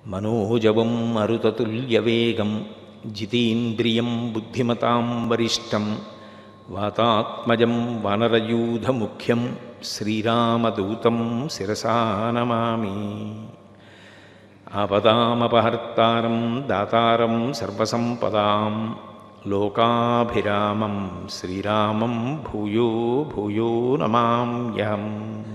మనోజవం మరుతతుల్యవేగం జితేంద్రియం బుద్ధిమతాం వరిష్టం వాతాత్మజం వానరయూధముఖ్యం శ్రీరామదూతం శిరసా నమామి ఆపదామపహర్తారం దాతారం సర్వసంపదాం లోకాభిరామం శ్రీరామం భూయో భూయో నమామ్యహం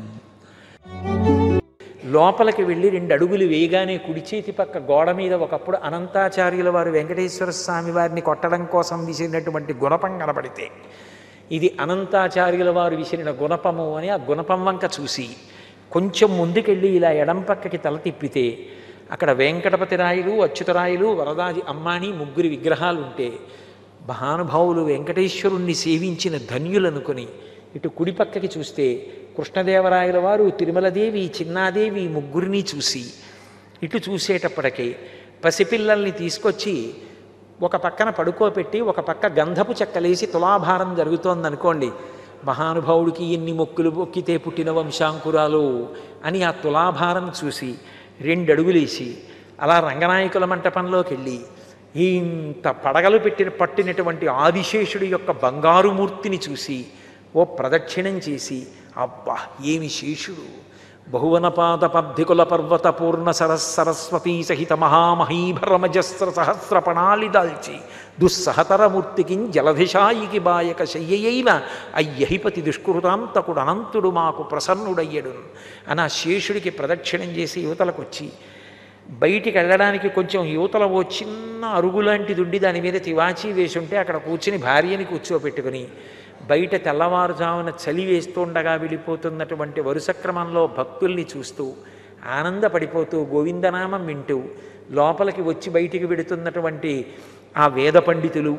లోపలికి వెళ్ళి రెండు అడుగులు వేయగానే కుడి చేతి పక్క గోడ మీద ఒకప్పుడు అనంతాచార్యుల వారు వెంకటేశ్వర స్వామి వారిని కొట్టడం కోసం విసిరినటువంటి గుణపం కనబడితే ఇది అనంతాచార్యుల వారు విసిరిన గుణపము అని ఆ గుణపం వంక చూసి కొంచెం ముందుకెళ్ళి ఇలా ఎడం పక్కకి తల తిప్పితే అక్కడ వెంకటపతి రాయులు అచ్యుతరాయులు వరదాది అమ్మాని ముగ్గురి విగ్రహాలు ఉంటే మహానుభావులు వెంకటేశ్వరుణ్ణి సేవించిన ధన్యులనుకొని ఇటు కుడి పక్కకి చూస్తే కృష్ణదేవరాయల వారు తిరుమలదేవి చిన్నాదేవి ముగ్గురిని చూసి ఇటు చూసేటప్పటికి పసిపిల్లల్ని తీసుకొచ్చి ఒక పక్కన పడుకోపెట్టి ఒక పక్క గంధపు చెక్కలేసి తులాభారం జరుగుతోందనుకోండి మహానుభావుడికి ఎన్ని మొక్కులు మొక్కితే పుట్టిన వంశాంకురాలు అని ఆ తులాభారం చూసి రెండు అడుగులేసి అలా రంగనాయకుల మంటపంలోకి వెళ్ళి ఇంత పడగలు పెట్టిన పట్టినటువంటి ఆదిశేషుడి యొక్క బంగారు మూర్తిని చూసి ఓ ప్రదక్షిణం చేసి అబ్బా ఏమి శేషుడు బహువనపాద పద్ధికుల పర్వత పూర్ణ సరస్సరస్వతీ సహిత మహామహీభరమజస్ర సహస్ర పణాలి దాల్చి దుస్సహతరమూర్తికి జలధిశాయికి బాయక శయ్యయైన అయ్యహిపతి దుష్కృతాంతకుడు అనంతుడు మాకు ప్రసన్నుడయ్యడు అని ఆ శేషుడికి ప్రదక్షిణం చేసి యువతలకొచ్చి బయటికి వెళ్ళడానికి కొంచెం యువతల ఓ చిన్న అరుగులాంటిది ఉండి దాని మీద తివాచీ వేసి ఉంటే అక్కడ కూర్చుని భార్యని కూర్చోబెట్టుకుని బయట తెల్లవారుజామున చలి వేస్తుండగా వెళ్ళిపోతున్నటువంటి వరుస క్రమంలో భక్తుల్ని చూస్తూ ఆనందపడిపోతూ గోవిందనామం వింటూ లోపలికి వచ్చి బయటికి వెడుతున్నటువంటి ఆ వేద పండితులు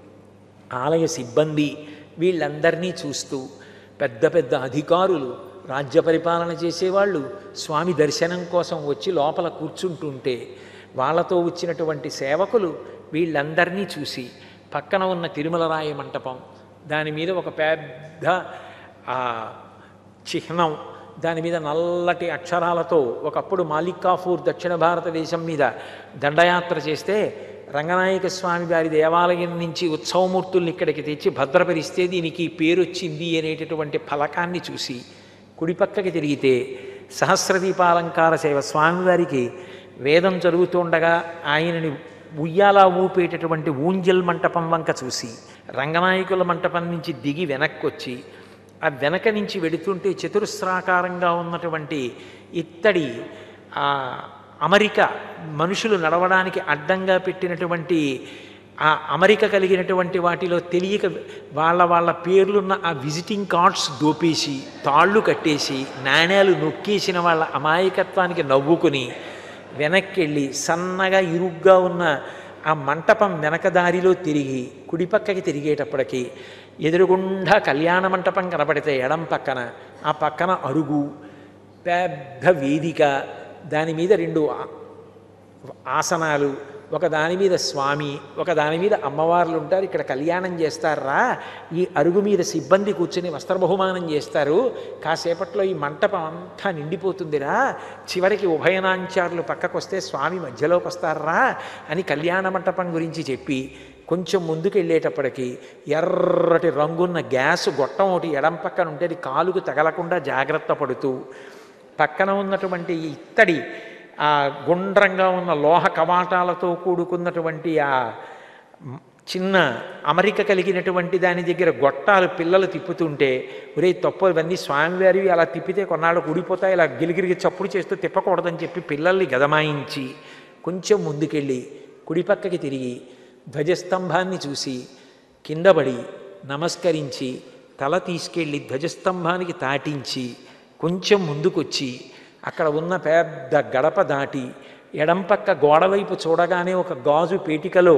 ఆలయ సిబ్బంది వీళ్ళందరినీ చూస్తూ పెద్ద పెద్ద అధికారులు రాజ్య పరిపాలన చేసేవాళ్ళు స్వామి దర్శనం కోసం వచ్చి లోపల కూర్చుంటుంటే వాళ్ళతో వచ్చినటువంటి సేవకులు వీళ్ళందరినీ చూసి పక్కన ఉన్న తిరుమల రాయ మంటపం దాని మీద ఒక పెద్ద ఆ, చిహ్నం దాని మీద నల్లటి అక్షరాలతో ఒకప్పుడు మాలికాఫూర్ దక్షిణ భారతదేశం మీద దండయాత్ర చేస్తే రంగనాయక స్వామి వారి దేవాలయం నుంచి ఉత్సవమూర్తుల్ని ఇక్కడికి తెచ్చి భద్రపరిస్తే దీనికి ఈ పేరు వచ్చింది అనేటటువంటి ఫలకాన్ని చూసి కుడిపక్కకి తిరిగితే సహస్రదీపాలంకార సేవ స్వామివారికి వేదం చదువుతుండగా ఆయనని ఉయ్యాలా ఊపేటటువంటి ఊంజల్ మంటపం వంక చూసి రంగనాయకుల మంటపం నుంచి దిగి వెనక్కొచ్చి ఆ వెనక నుంచి వెడుతుంటే చతురస్రాకారంగా ఉన్నటువంటి ఇత్తడి ఆ అమరిక మనుషులు నడవడానికి అడ్డంగా పెట్టినటువంటి ఆ అమరిక కలిగినటువంటి వాటిలో తెలియక వాళ్ళ వాళ్ళ పేర్లున్న ఆ విజిటింగ్ కార్డ్స్ దోపేసి తాళ్ళు కట్టేసి నాణ్యాలు నొక్కేసిన వాళ్ళ అమాయకత్వానికి నవ్వుకుని వెనక్కి వెళ్ళి సన్నగా ఇరుగ్గా ఉన్న ఆ మంటపం వెనక దారిలో తిరిగి కుడిపక్కకి తిరిగేటప్పటికి ఎదురుగుండా కళ్యాణ మంటపం కనపడితే ఎడం పక్కన ఆ పక్కన అరుగు పెద్ద వేదిక దాని మీద రెండు ఆ- ఆసనాలు ఒక దాని మీద స్వామి ఒక దాని మీద అమ్మవార్లు ఉంటారు ఇక్కడ కళ్యాణం చేస్తారా ఈ అరుగు మీద సిబ్బంది కూర్చుని వస్త్రబహుమానం చేస్తారు కాసేపట్లో ఈ మంటపం అంతా నిండిపోతుందిరా చివరికి ఉభయనాంచారులు పక్కకు వస్తే స్వామి మధ్యలోకి వస్తారా అని కళ్యాణ మంటపం గురించి చెప్పి కొంచెం ముందుకు వెళ్ళేటప్పటికి ఎర్రటి రంగున్న గ్యాస్ గొట్టం ఒకటి ఎడం పక్కన ఉంటే అది కాలుకు తగలకుండా జాగ్రత్త పడుతూ పక్కన ఉన్నటువంటి ఈ ఇత్తడి ఆ గుండ్రంగా ఉన్న లోహ కవాటాలతో కూడుకున్నటువంటి ఆ మ్- చిన్న అమరిక కలిగినటువంటి దాని దగ్గర గొట్టాలు పిల్లలు తిప్పుతుంటే ఒరే తప్పు ఇవన్నీ స్వామివారివి అలా తిప్పితే కొన్నాళ్ళు ఊడిపోతాయి ఇలా గిలిగిరిగి చప్పుడు చేస్తూ తిప్పకూడదని చెప్పి పిల్లల్ని గదమాయించి కొంచెం ముందుకెళ్ళి కుడిపక్కకి తిరిగి ధ్వజస్తంభాన్ని చూసి కిందపడి నమస్కరించి తల తీసుకెళ్ళి ధ్వజస్తంభానికి తాటించి కొంచెం ముందుకొచ్చి అక్కడ ఉన్న పెద్ద గడప దాటి ఎడంపక్క గోడవైపు చూడగానే ఒక గాజు పేటికలో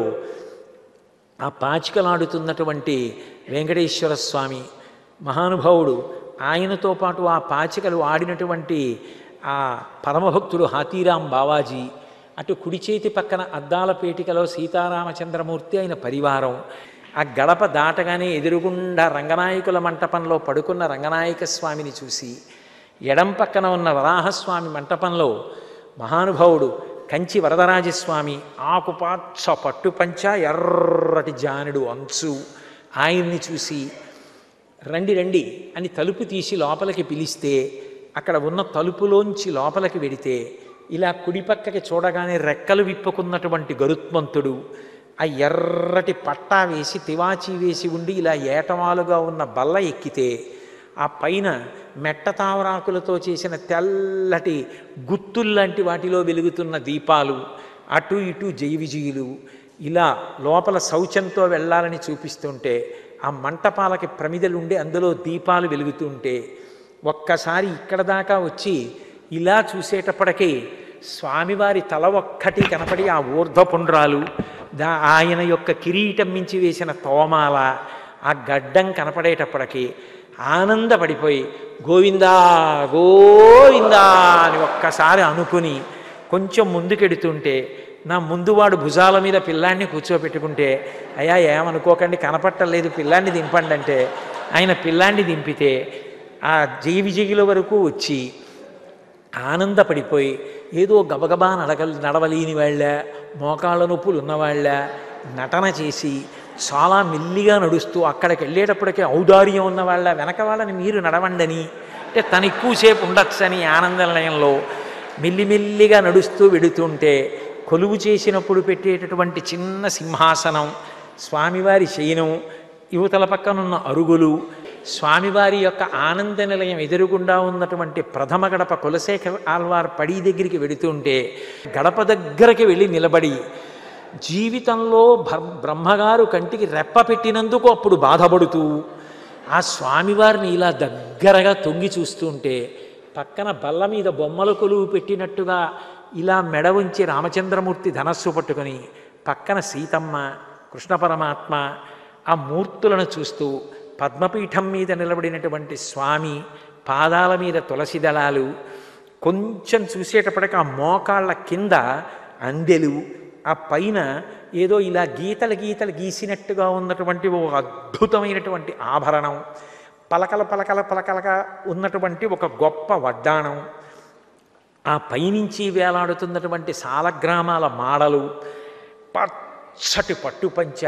ఆ పాచికలాడుతున్నటువంటి వెంకటేశ్వర స్వామి మహానుభావుడు ఆయనతో పాటు ఆ పాచికలు ఆడినటువంటి ఆ పరమభక్తుడు హాతీరాం బావాజీ అటు కుడి చేతి పక్కన అద్దాల పేటికలో సీతారామచంద్రమూర్తి ఆయన పరివారం ఆ గడప దాటగానే ఎదురుగుండా రంగనాయకుల మంటపంలో పడుకున్న రంగనాయక స్వామిని చూసి ఎడం పక్కన ఉన్న వరాహస్వామి మంటపంలో మహానుభావుడు కంచి వరదరాజస్వామి ఆకుపాచ్చ పట్టుపంచ ఎర్రటి జానుడు అంచు ఆయన్ని చూసి రండి రండి అని తలుపు తీసి లోపలికి పిలిస్తే అక్కడ ఉన్న తలుపులోంచి లోపలికి వెడితే ఇలా కుడిపక్కకి చూడగానే రెక్కలు విప్పుకున్నటువంటి గరుత్మంతుడు ఆ ఎర్రటి పట్టా వేసి తివాచీ వేసి ఉండి ఇలా ఏటవాలుగా ఉన్న బల్ల ఎక్కితే ఆ పైన మెట్ట తావరాకులతో చేసిన తెల్లటి గుత్తుల్లాంటి వాటిలో వెలుగుతున్న దీపాలు అటు ఇటు జయ విజయులు ఇలా లోపల శౌచంతో వెళ్ళాలని చూపిస్తుంటే ఆ మంటపాలకి ప్రమిదలుండి అందులో దీపాలు వెలుగుతుంటే ఒక్కసారి ఇక్కడ దాకా వచ్చి ఇలా చూసేటప్పటికీ స్వామివారి తల ఒక్కటి కనపడి ఆ ఊర్ధ్వపుండ్రాలు దా ఆయన యొక్క కిరీటం మించి వేసిన తోమాల ఆ గడ్డం కనపడేటప్పటికీ ఆనందపడిపోయి గోవిందా గోవిందా అని ఒక్కసారి అనుకుని కొంచెం ముందుకెడుతుంటే నా ముందువాడు భుజాల మీద పిల్లాన్ని కూర్చోబెట్టుకుంటే అయ్యా ఏమనుకోకండి కనపట్టలేదు పిల్లాన్ని దింపండి అంటే ఆయన పిల్లాన్ని దింపితే ఆ జయ విజయుల వరకు వచ్చి ఆనందపడిపోయి ఏదో గబగబా నడగ నడవలేని వాళ్ళ మోకాళ్ళ నొప్పులు ఉన్నవాళ్ళ నటన చేసి చాలా మెల్లిగా నడుస్తూ అక్కడికి వెళ్ళేటప్పటికే ఔదార్యం ఉన్న వాళ్ళ వెనక వాళ్ళని మీరు నడవండని అంటే తను ఎక్కువసేపు ఉండొచ్చని ఆనంద నిలయంలో మెల్లిమెల్లిగా నడుస్తూ వెడుతుంటే కొలువు చేసినప్పుడు పెట్టేటటువంటి చిన్న సింహాసనం స్వామివారి శయనం యువతల పక్కనున్న అరుగులు స్వామివారి యొక్క ఆనంద నిలయం ఎదురుగుండా ఉన్నటువంటి ప్రథమ గడప కులశేఖర్ ఆల్వార్ పడి దగ్గరికి వెడుతుంటే గడప దగ్గరికి వెళ్ళి నిలబడి జీవితంలో భర్- బ్రహ్మగారు కంటికి రెప్ప పెట్టినందుకు అప్పుడు బాధపడుతూ ఆ స్వామివారిని ఇలా దగ్గరగా తొంగి చూస్తుంటే పక్కన బల్ల మీద బొమ్మల కొలువు పెట్టినట్టుగా ఇలా మెడ ఉంచి రామచంద్రమూర్తి ధనస్సు పట్టుకొని పక్కన సీతమ్మ కృష్ణ పరమాత్మ ఆ మూర్తులను చూస్తూ పద్మపీఠం మీద నిలబడినటువంటి స్వామి పాదాల మీద తులసి దళాలు కొంచెం చూసేటప్పటికి ఆ మోకాళ్ళ కింద అందెలు ఆ పైన ఏదో ఇలా గీతలు గీతలు గీసినట్టుగా ఉన్నటువంటి ఓ అద్భుతమైనటువంటి ఆభరణం పలకల పలకల పలకలగా ఉన్నటువంటి ఒక గొప్ప వడ్డాణం ఆ పైనుంచి వేలాడుతున్నటువంటి సాలగ్రామాల మాడలు పచ్చటి పట్టుపంచ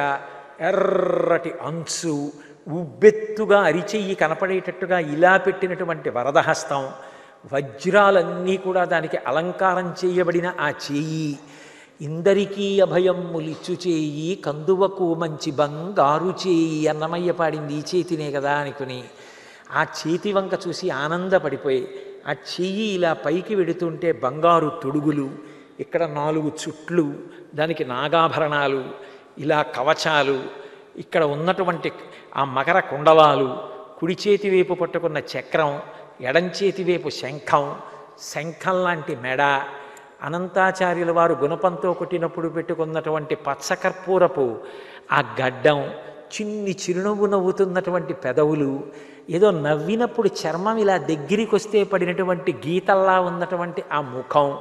ఎర్రటి అంచు ఉబ్బెత్తుగా అరిచెయ్యి కనపడేటట్టుగా ఇలా పెట్టినటువంటి వరదహస్తం వజ్రాలన్నీ కూడా దానికి అలంకారం చేయబడిన ఆ చేయి ఇందరికీ అభయమ్ములిచ్చు చేయి కందువకు మంచి బంగారు చేయి అన్నమయ్య పాడింది ఈ చేతినే కదా అనుకుని ఆ చేతి వంక చూసి ఆనందపడిపోయి ఆ చెయ్యి ఇలా పైకి వెడుతుంటే బంగారు తొడుగులు ఇక్కడ నాలుగు చుట్లు దానికి నాగాభరణాలు ఇలా కవచాలు ఇక్కడ ఉన్నటువంటి ఆ మకర కుండలాలు కుడి చేతి వైపు పట్టుకున్న చక్రం ఎడం చేతి వైపు శంఖం శంఖం లాంటి మెడ అనంతాచార్యుల వారు గుణపంతో కొట్టినప్పుడు పెట్టుకున్నటువంటి పచ్చకర్పూరపు ఆ గడ్డం చిన్ని చిరునవ్వు నవ్వుతున్నటువంటి పెదవులు ఏదో నవ్వినప్పుడు చర్మం ఇలా దగ్గరికి వస్తే పడినటువంటి గీతల్లా ఉన్నటువంటి ఆ ముఖం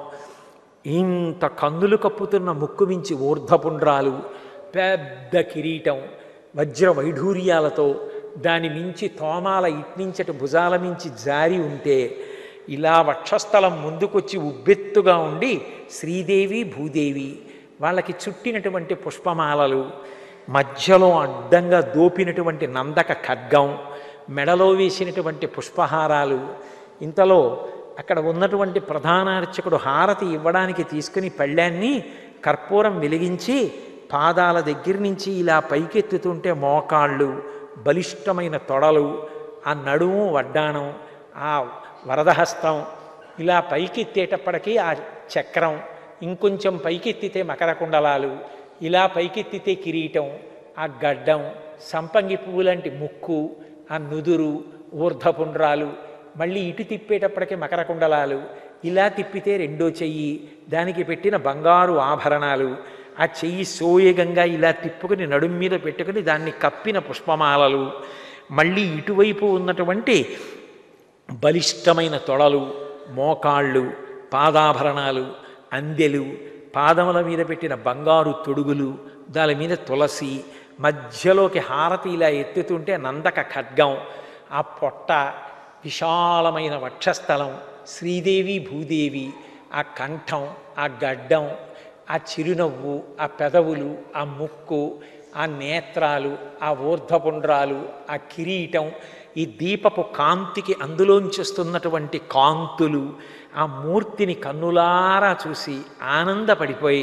ఇంత కందులు కప్పుతున్న ముక్కు మించి ఊర్ధపుండ్రాలు పెద్ద కిరీటం వజ్ర వైఢూర్యాలతో దాని మించి తోమాల ఇట్నించటి భుజాల మించి జారి ఉంటే ఇలా వక్షస్థలం ముందుకొచ్చి ఉబ్బెత్తుగా ఉండి శ్రీదేవి భూదేవి వాళ్ళకి చుట్టినటువంటి పుష్పమాలలు మధ్యలో అడ్డంగా దోపినటువంటి నందక ఖడ్గం మెడలో వేసినటువంటి పుష్పహారాలు ఇంతలో అక్కడ ఉన్నటువంటి ప్రధాన అర్చకుడు హారతి ఇవ్వడానికి తీసుకుని పళ్ళాన్ని కర్పూరం వెలిగించి పాదాల దగ్గర నుంచి ఇలా పైకెత్తుతుంటే మోకాళ్ళు బలిష్టమైన తొడలు ఆ నడుము వడ్డాణం ఆ వరదహస్తం ఇలా పైకెత్తేటప్పటికీ ఆ చక్రం ఇంకొంచెం పైకెత్తితే మకర కుండలాలు ఇలా పైకెత్తితే కిరీటం ఆ గడ్డం సంపంగి పువ్వు లాంటి ముక్కు ఆ నుదురు ఊర్ధపుండ్రాలు మళ్ళీ ఇటు తిప్పేటప్పటికి మకర కుండలాలు ఇలా తిప్పితే రెండో చెయ్యి దానికి పెట్టిన బంగారు ఆభరణాలు ఆ చెయ్యి సోయగంగా ఇలా తిప్పుకుని నడుం మీద పెట్టుకుని దాన్ని కప్పిన పుష్పమాలలు మళ్ళీ ఇటువైపు ఉన్నటువంటి బలిష్టమైన తొడలు మోకాళ్ళు పాదాభరణాలు అందెలు పాదముల మీద పెట్టిన బంగారు తొడుగులు దాని మీద తులసి మధ్యలోకి హారతి ఇలా ఎత్తుతుంటే నందక ఖడ్గం ఆ పొట్ట విశాలమైన వక్షస్థలం శ్రీదేవి భూదేవి ఆ కంఠం ఆ గడ్డం ఆ చిరునవ్వు ఆ పెదవులు ఆ ముక్కు ఆ నేత్రాలు ఆ ఊర్ధ్వపుండ్రాలు ఆ కిరీటం ఈ దీపపు కాంతికి అందులోంచి వస్తున్నటువంటి కాంతులు ఆ మూర్తిని కన్నులారా చూసి ఆనందపడిపోయి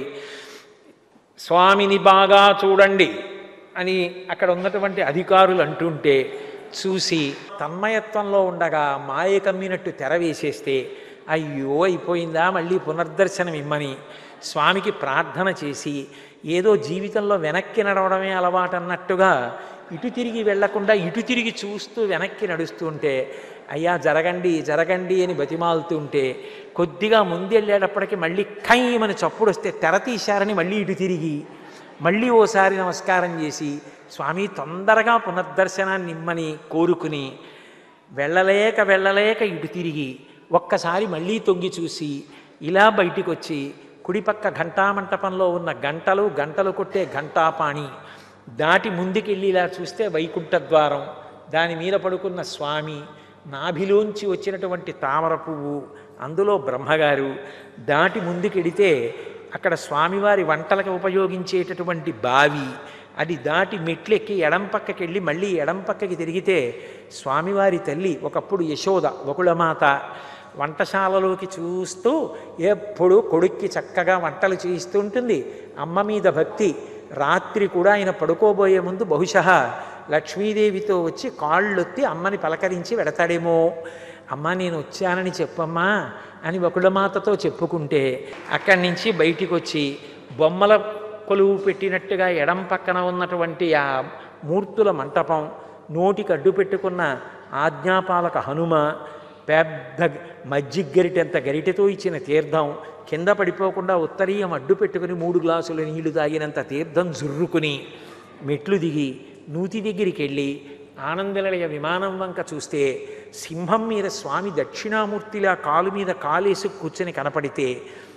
స్వామిని బాగా చూడండి అని అక్కడ ఉన్నటువంటి అధికారులు అంటుంటే చూసి తన్మయత్వంలో ఉండగా మాయ కమ్మినట్టు తెర వేసేస్తే అయ్యో అయిపోయిందా మళ్ళీ పునర్దర్శనం ఇమ్మని స్వామికి ప్రార్థన చేసి ఏదో జీవితంలో వెనక్కి నడవడమే అలవాటన్నట్టుగా ఇటు తిరిగి వెళ్లకుండా ఇటు తిరిగి చూస్తూ వెనక్కి నడుస్తుంటే అయ్యా జరగండి జరగండి అని బతిమాలుతుంటే కొద్దిగా ముందెళ్ళేటప్పటికి మళ్ళీ ఖైమని చప్పుడు వస్తే తెర తీశారని మళ్ళీ ఇటు తిరిగి మళ్ళీ ఓసారి నమస్కారం చేసి స్వామి తొందరగా పునర్దర్శనాన్ని ఇమ్మని కోరుకుని వెళ్ళలేక వెళ్ళలేక ఇటు తిరిగి ఒక్కసారి మళ్ళీ తొంగి చూసి ఇలా బయటికి వచ్చి కుడిపక్క ఘంటామంటపంలో ఉన్న గంటలు గంటలు కొట్టే ఘంటాపాణి దాటి ముందుకెళ్ళి ఇలా చూస్తే వైకుంఠ ద్వారం దాని మీద పడుకున్న స్వామి నాభిలోంచి వచ్చినటువంటి తామర పువ్వు అందులో బ్రహ్మగారు దాటి ముందుకెడితే అక్కడ స్వామివారి వంటలకు ఉపయోగించేటటువంటి బావి అది దాటి మెట్లెక్కి ఎడం పక్కకి వెళ్ళి మళ్ళీ ఎడం పక్కకి తిరిగితే స్వామివారి తల్లి ఒకప్పుడు యశోద ఒకళమాత వంటశాలలోకి చూస్తూ ఎప్పుడు కొడుక్కి చక్కగా వంటలు చేయిస్తూ ఉంటుంది అమ్మ మీద భక్తి రాత్రి కూడా ఆయన పడుకోబోయే ముందు బహుశా లక్ష్మీదేవితో వచ్చి కాళ్ళొత్తి అమ్మని పలకరించి వెడతాడేమో అమ్మ నేను వచ్చానని చెప్పమ్మా అని ఒకళ్ళమాతతో చెప్పుకుంటే అక్కడి నుంచి బయటికి వచ్చి బొమ్మల కొలువు పెట్టినట్టుగా ఎడం పక్కన ఉన్నటువంటి ఆ మూర్తుల మంటపం నోటికి అడ్డు పెట్టుకున్న ఆజ్ఞాపాలక హనుమ పెద్ద మజ్జిగ గరిటెంత గరిటెతో ఇచ్చిన తీర్థం కింద పడిపోకుండా ఉత్తరీయం అడ్డు పెట్టుకుని మూడు గ్లాసులు నీళ్లు తాగినంత తీర్థం జుర్రుకుని మెట్లు దిగి నూతి దగ్గరికి వెళ్ళి ఆనందనిలయ విమానం వంక చూస్తే సింహం మీద స్వామి దక్షిణామూర్తిలా కాలు మీద కాలేసి కూర్చొని కనపడితే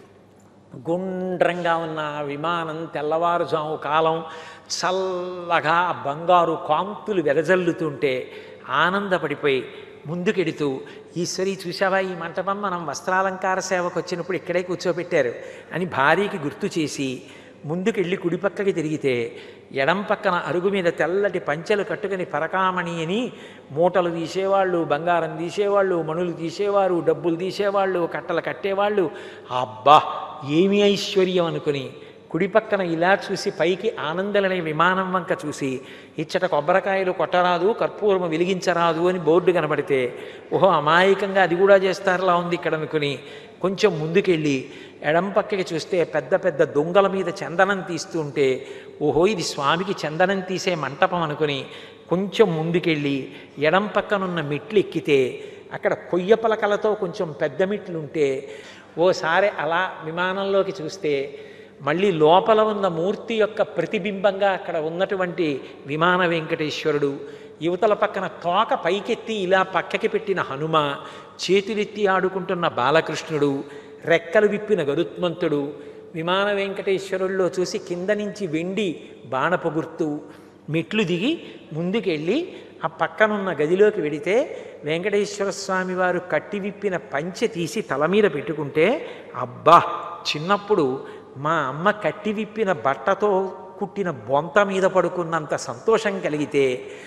గుండ్రంగా ఉన్న ఆ విమానం తెల్లవారుజాము కాలం చల్లగా ఆ బంగారు కాంతులు వెదజల్లుతుంటే ఆనందపడిపోయి ముందుకెడుతూ ఈశ్వరి చూసావా ఈ మంటపం మనం వస్త్రాలంకార సేవకు వచ్చినప్పుడు ఇక్కడే కూర్చోబెట్టారు అని భార్యకి గుర్తు చేసి ముందుకెళ్ళి కుడిపక్కకి తిరిగితే ఎడం పక్కన అరుగు మీద తెల్లటి పంచెలు కట్టుకుని పరకామణి అని మూటలు తీసేవాళ్ళు బంగారం తీసేవాళ్ళు మణులు తీసేవారు డబ్బులు తీసేవాళ్ళు కట్టలు కట్టేవాళ్ళు అబ్బా ఏమి ఐశ్వర్యం అనుకుని కుడిపక్కన ఇలా చూసి పైకి ఆనందలనే విమానం వంక చూసి ఇచ్చట కొబ్బరికాయలు కొట్టరాదు కర్పూరము వెలిగించరాదు అని బోర్డు కనబడితే ఓహో అమాయకంగా అది కూడా చేస్తారులా ఉంది ఇక్కడ అనుకుని కొంచెం ముందుకెళ్ళి ఎడం పక్కకి చూస్తే పెద్ద పెద్ద దొంగల మీద చందనం తీస్తుంటే ఓహో ఇది స్వామికి చందనం తీసే మంటపం అనుకుని కొంచెం ముందుకెళ్ళి ఎడం పక్కనున్న మెట్లు ఎక్కితే అక్కడ కొయ్య పలకలతో కొంచెం పెద్ద మెట్లు ఉంటే ఓసారి అలా విమానంలోకి చూస్తే మళ్ళీ లోపల ఉన్న మూర్తి యొక్క ప్రతిబింబంగా అక్కడ ఉన్నటువంటి విమాన వెంకటేశ్వరుడు యువతల పక్కన తోక పైకెత్తి ఇలా పక్కకి పెట్టిన హనుమ చేతులెత్తి ఆడుకుంటున్న బాలకృష్ణుడు రెక్కలు విప్పిన గరుత్మంతుడు విమాన వెంకటేశ్వరుల్లో చూసి కింద నుంచి వెండి బాణపు గుర్తు మెట్లు దిగి ముందుకెళ్ళి ఆ పక్కనున్న గదిలోకి వెడితే వెంకటేశ్వర స్వామి వారు కట్టి విప్పిన పంచె తీసి తల మీద పెట్టుకుంటే అబ్బా చిన్నప్పుడు మా అమ్మ కట్టి విప్పిన బట్టతో కుట్టిన బొంత మీద పడుకున్నంత సంతోషం కలిగితే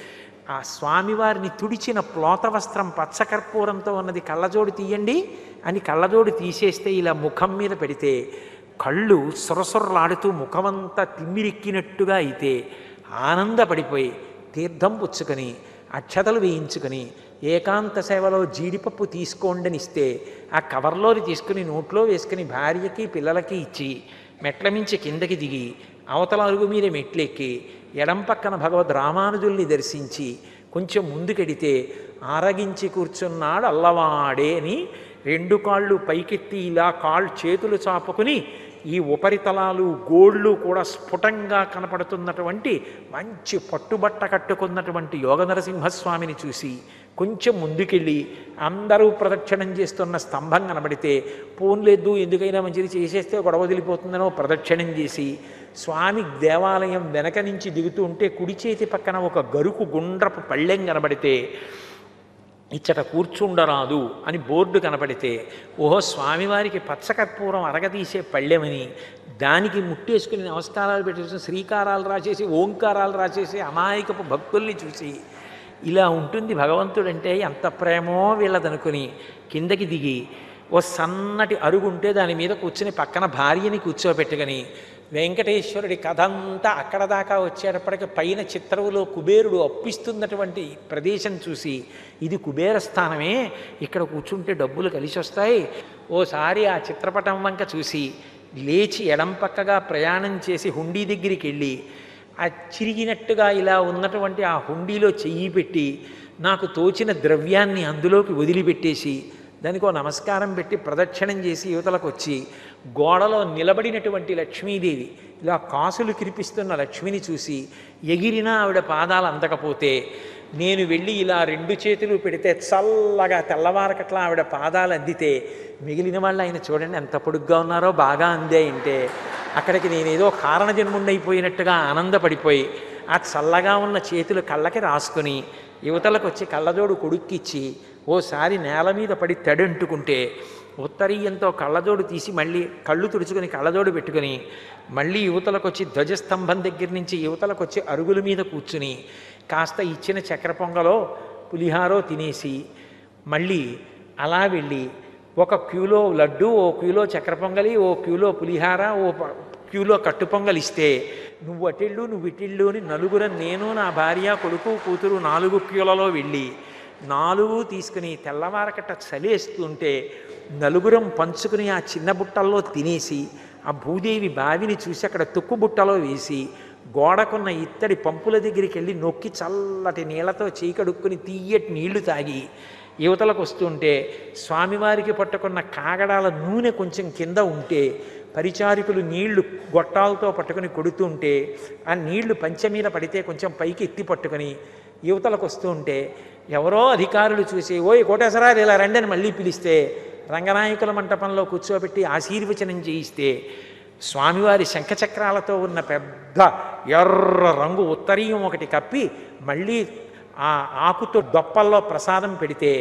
ఆ స్వామివారిని తుడిచిన ప్లోత వస్త్రం పచ్చకర్పూరంతో ఉన్నది కళ్ళజోడు తీయండి అని కళ్ళజోడు తీసేస్తే ఇలా ముఖం మీద పెడితే కళ్ళు సొరసొరలాడుతూ ముఖమంతా తిమ్మిరెక్కినట్టుగా అయితే ఆనందపడిపోయి తీర్థం పుచ్చుకొని అక్షతలు వేయించుకొని ఏకాంత సేవలో జీడిపప్పు తీసుకోండని ఇస్తే ఆ కవర్లోని తీసుకుని నోట్లో వేసుకుని భార్యకి పిల్లలకి ఇచ్చి మెట్ల మించి కిందకి దిగి అవతల అరుగు మీద మెట్లెక్కి ఎడం పక్కన భగవద్ రామానుజుల్ని దర్శించి కొంచెం ముందుకెడితే ఆరగించి కూర్చున్నాడు అల్లవాడే అని రెండు కాళ్ళు పైకెత్తి ఇలా కాళ్ళు చేతులు చాపుకుని ఈ ఉపరితలాలు గోళ్ళు కూడా స్ఫుటంగా కనపడుతున్నటువంటి మంచి పట్టుబట్ట కట్టుకున్నటువంటి యోగ నరసింహస్వామిని చూసి కొంచెం ముందుకెళ్ళి అందరూ ప్రదక్షిణం చేస్తున్న స్తంభం కనబడితే పోన్లేదు ఎందుకైనా మంచిది చేసేస్తే గొడవ వదిలిపోతుందనో ప్రదక్షిణం చేసి స్వామి దేవాలయం వెనక నుంచి దిగుతూ ఉంటే కుడి చేతి పక్కన ఒక గరుకు గుండ్రపు పళ్ళెం కనబడితే ఇచ్చట కూర్చుండరాదు అని బోర్డు కనపడితే ఓహో స్వామివారికి పచ్చకర్పూరం అరగదీసే పళ్ళెమని దానికి ముట్టేసుకుని నమస్కారాలు పెట్టేసి శ్రీకారాలు రాసేసి ఓంకారాలు రాసేసి అమాయకపు భక్తుల్ని చూసి ఇలా ఉంటుంది భగవంతుడంటే ఎంత ప్రేమో వీళ్ళదనుకుని కిందకి దిగి ఓ సన్నటి అరుగుంటే దాని మీద కూర్చుని పక్కన భార్యని కూర్చోబెట్టుకొని వెంకటేశ్వరుడి కథ అంతా అక్కడ దాకా వచ్చేటప్పటికి పైన చిత్రవులో కుబేరుడు అప్పిస్తున్నటువంటి ప్రదేశం చూసి ఇది కుబేర స్థానమే ఇక్కడ కూర్చుంటే డబ్బులు కలిసి వస్తాయి ఓసారి ఆ చిత్రపటం వంక చూసి లేచి ఎడం పక్కగా ప్రయాణం చేసి హుండీ దగ్గరికి వెళ్ళి ఆ చిరిగినట్టుగా ఇలా ఉన్నటువంటి ఆ హుండీలో చెయ్యి పెట్టి నాకు తోచిన ద్రవ్యాన్ని అందులోకి వదిలిపెట్టేసి దానికి ఒక నమస్కారం పెట్టి ప్రదక్షిణం చేసి యువతలకు వచ్చి గోడలో నిలబడినటువంటి లక్ష్మీదేవి ఇలా కాసులు కిరిపిస్తున్న లక్ష్మిని చూసి ఎగిరినా ఆవిడ పాదాలు అందకపోతే నేను వెళ్ళి ఇలా రెండు చేతులు పెడితే చల్లగా తెల్లవారకట్లా ఆవిడ పాదాలు అందితే మిగిలిన వాళ్ళు ఆయన చూడండి ఎంత పొడుగ్గా ఉన్నారో బాగా అందే అంటే అక్కడికి నేనేదో కారణ జన్ముండైపోయినట్టుగా ఆనందపడిపోయి ఆ చల్లగా ఉన్న చేతులు కళ్ళకి రాసుకుని యువతలకు వచ్చి కళ్ళజోడు కొడుక్కిచ్చి ఓసారి నేల మీద పడి తడంటుకుంటే ఉత్తరీయంతో కళ్ళజోడు తీసి మళ్ళీ కళ్ళు తుడుచుకొని కళ్ళజోడు పెట్టుకొని మళ్ళీ యువతలకు వచ్చి ధ్వజస్తంభం దగ్గర నుంచి యువతలకు వచ్చి అరుగుల మీద కూర్చుని కాస్త ఇచ్చిన చక్కెర పొంగలో పులిహారో తినేసి మళ్ళీ అలా వెళ్ళి ఒక క్యూలో లడ్డు ఓ క్యూలో చక్కెర పొంగలి ఓ క్యూలో పులిహార ఓ ప- క్యూలో కట్టు పొంగలి ఇస్తే నువ్వు అటిళ్ళు నువ్వు ఇటిళ్ళు అని నలుగురు నేను నా భార్య కొడుకు కూతురు నాలుగు క్యూలలో వెళ్ళి నాలుగు తీసుకుని తెల్లవారకట్ట చలేస్తుంటే నలుగురం పంచుకుని ఆ చిన్న బుట్టల్లో తినేసి ఆ భూదేవి బావిని చూసి అక్కడ తుక్కు బుట్టలో వేసి గోడకున్న ఇత్తడి పంపుల దగ్గరికి వెళ్ళి నొక్కి చల్లటి నీళ్లతో చీకడుక్కుని తీయటి నీళ్లు తాగి యువతలకు వస్తుంటే స్వామివారికి పట్టుకున్న కాగడాల నూనె కొంచెం కింద ఉంటే పరిచారికులు నీళ్లు గొట్టాలతో పట్టుకొని కొడుతుంటే ఆ నీళ్లు పంచె మీద పడితే కొంచెం పైకి ఎత్తి పట్టుకొని యువతలకు వస్తూ ఉంటే ఎవరో అధికారులు చూసి ఓయ్ కోటేశ్వరాలు ఇలా రండి అని మళ్ళీ పిలిస్తే రంగనాయకుల మంటపంలో కూర్చోబెట్టి ఆశీర్వచనం చేయిస్తే స్వామివారి శంఖచక్రాలతో ఉన్న పెద్ద ఎర్ర రంగు ఉత్తరీయం ఒకటి కప్పి మళ్ళీ ఆ ఆకుతో దొప్పల్లో ప్రసాదం పెడితే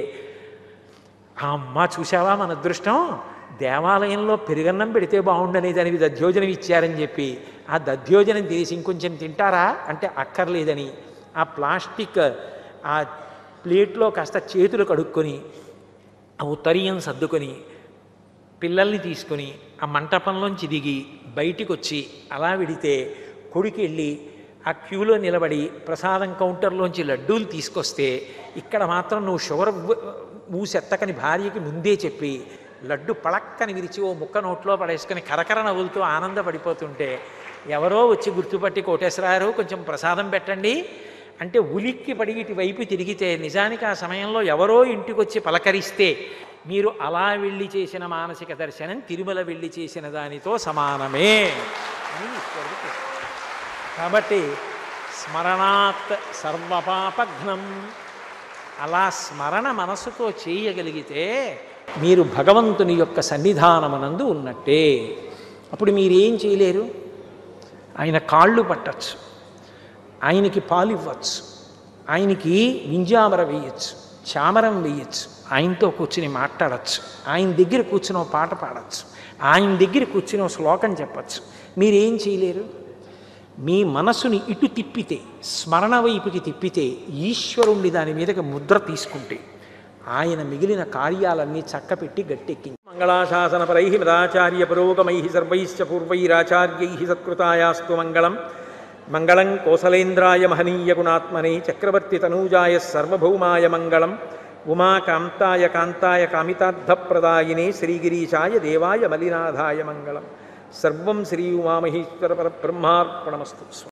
ఆ అమ్మ చూసావా మన అదృష్టం దేవాలయంలో పెరుగన్నం పెడితే బాగుండని దానికి దధ్యోజనం ఇచ్చారని చెప్పి ఆ దధ్యోజనం తీసి ఇంకొంచెం తింటారా అంటే అక్కర్లేదని ఆ ప్లాస్టిక్ ఆ ప్లేట్లో కాస్త చేతులు కడుక్కొని ఆ ఉత్తరీయం సర్దుకొని పిల్లల్ని తీసుకొని ఆ మంటపంలోంచి దిగి బయటికి వచ్చి అలా విడితే కొడుకు వెళ్ళి ఆ క్యూలో నిలబడి ప్రసాదం కౌంటర్లోంచి లడ్డూలు తీసుకొస్తే ఇక్కడ మాత్రం నువ్వు షుగర్ ఊసెత్తకని భార్యకి ముందే చెప్పి లడ్డు పళక్కని విరిచి ఓ ముక్క నోట్లో పడేసుకొని కరకర నవ్వులతో ఆనందపడిపోతుంటే ఎవరో వచ్చి గుర్తుపట్టి కోటేశ్వరారు కొంచెం ప్రసాదం పెట్టండి అంటే ఉలిక్కి పడి ఇటువైపు తిరిగితే నిజానికి ఆ సమయంలో ఎవరో ఇంటికి వచ్చి పలకరిస్తే మీరు అలా వెళ్ళి చేసిన మానసిక దర్శనం తిరుమల వెళ్ళి చేసిన దానితో సమానమే అని ఈశ్వరుడు చెప్తాడు. కాబట్టి స్మరణాత్ సర్వపాపఘ్నం అలా స్మరణ మనసుతో చేయగలిగితే మీరు భగవంతుని యొక్క సన్నిధానమనందు ఉన్నట్టే అప్పుడు మీరేం చేయలేరు ఆయన కాళ్ళు పట్టచ్చు ఆయనకి పాలు ఇవ్వచ్చు ఆయనకి వింజామర వేయచ్చు చామరం వేయచ్చు ఆయనతో కూర్చుని మాట్లాడచ్చు ఆయన దగ్గర కూర్చుని ఓ పాట పాడచ్చు ఆయన దగ్గర కూర్చుని ఓ శ్లోకం చెప్పచ్చు మీరేం చేయలేరు మీ మనసుని ఇటు తిప్పితే స్మరణ వైపుకి తిప్పితే ఈశ్వరుణ్ణి దాని మీదకి ముద్ర తీసుకుంటే ఆయన మిగిలిన కార్యాలన్నీ చక్కపెట్టి గట్టెక్కి మంగళాశాసనపరై మదాచార్య పురోగమై సర్వైశ్చ పూర్వైరాచార్యై సత్కృతాయాస్తు మంగళం మంగళం కోసలేంద్రాయ మహనీయ గుణాత్మనే చక్రవర్తి తనూజాయ సర్వభౌమాయ మంగళం ఉమాకాంతాయ కాంతాయ కామితార్థప్రదాయినే శ్రీగిరీశాయ దేవాయ మలినాథాయ మంగళం సర్వం శ్రీ ఉమామహేశ్వర పరబ్రహ్మార్పణమస్తు